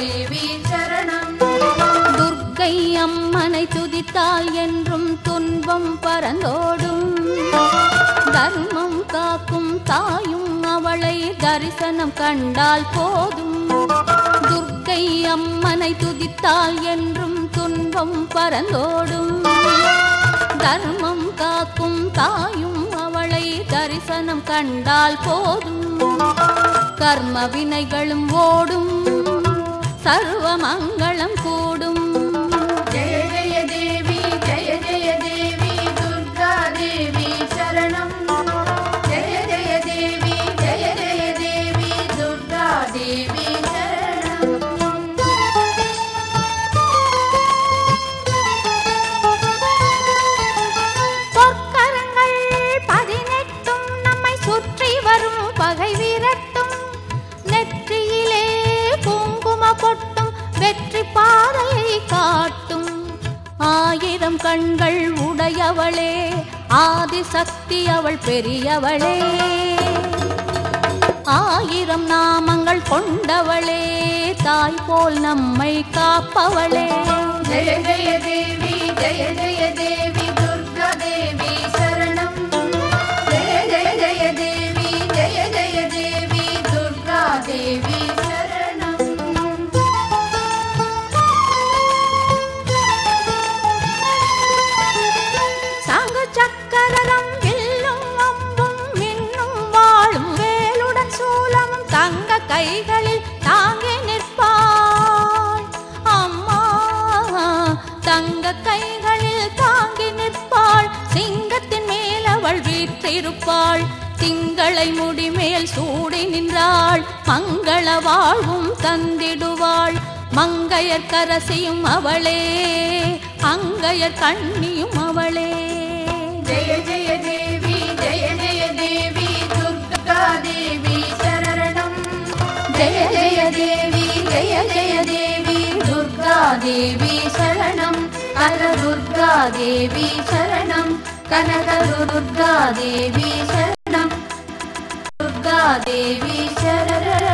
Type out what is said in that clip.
தேவி சரணம் துர்க்கை அம்மனை துதித்தால் என்றும் துன்பம் பறந்தோடும் தர்மம் காக்கும் தாயும் அவளை தரிசனம் கண்டால் போதும் துர்க்கை அம்மனை துதித்தால் என்றும் துன்பம் பறந்தோடும் தர்மம் காக்கும் தாயும் அவளை தரிசனம் கண்டால் போதும் கர்ம வினைகளும் ஓடும் சர்வ மங்களம் கூடும் ஜெய ஜெய தேவி ஜெய ஜெய தேவி துர்கா தேவி சரணம் ஜெய ஜெய தேவி ஜெய ஜெய தேவி துர்கா தேவி சரணம் பொற்கரங்கள் பதினெட்டும் நம்மை சுற்றி வரும் பகை விரட்டும் நெற்றியிலே குங்கும பொட்டும் வெற்றி பாதையை காட்டும் ஆயிரம் கண்கள் உடையவளே ஆதிசக்தி அவள் பெரியவளே ஆயிரம் நாமங்கள் கொண்டவளே தாய் போல் நம்மை காப்பவளே ஜெய ஜெய தேவி ஜெய ஜெய தேவி துர்கா தேவி சரணம் ஜெய ஜெய ஜெய தேவி ஜெய ஜெய தேவி துர்கா தேவி சரணம் சங்கு சக்கரம் வில்லும் அம்பும் மின்னும் வாழும் வேலுடன் சூலமும் தங்க கைகளில் தாங்கி நிற்பாள் அம்மா தங்க கைகளில் தாங்கி நிற்பாள் சிங்கத்தின் மேல் அவள் வீற்றிருப்பாள் திங்களை முடிமேல் சூடி நின்றாள் மங்கள வாழ்வும் தந்திடுவாள் மங்கையர் கரசியும் அவளே அங்கையர் கண்ணியும் அவளே ஜெய ஜெய தேவி ஜெய ஜெய தேவி துர்கா தேவி சரணம் ஜெய ஜெய தேவி ஜெய ஜெய தேவி துர்கா தேவி சரணம் கன துர்கா தேவி சரணம் கனக துர்கா தேவி சரணம் துர்கா தேவி சரணம்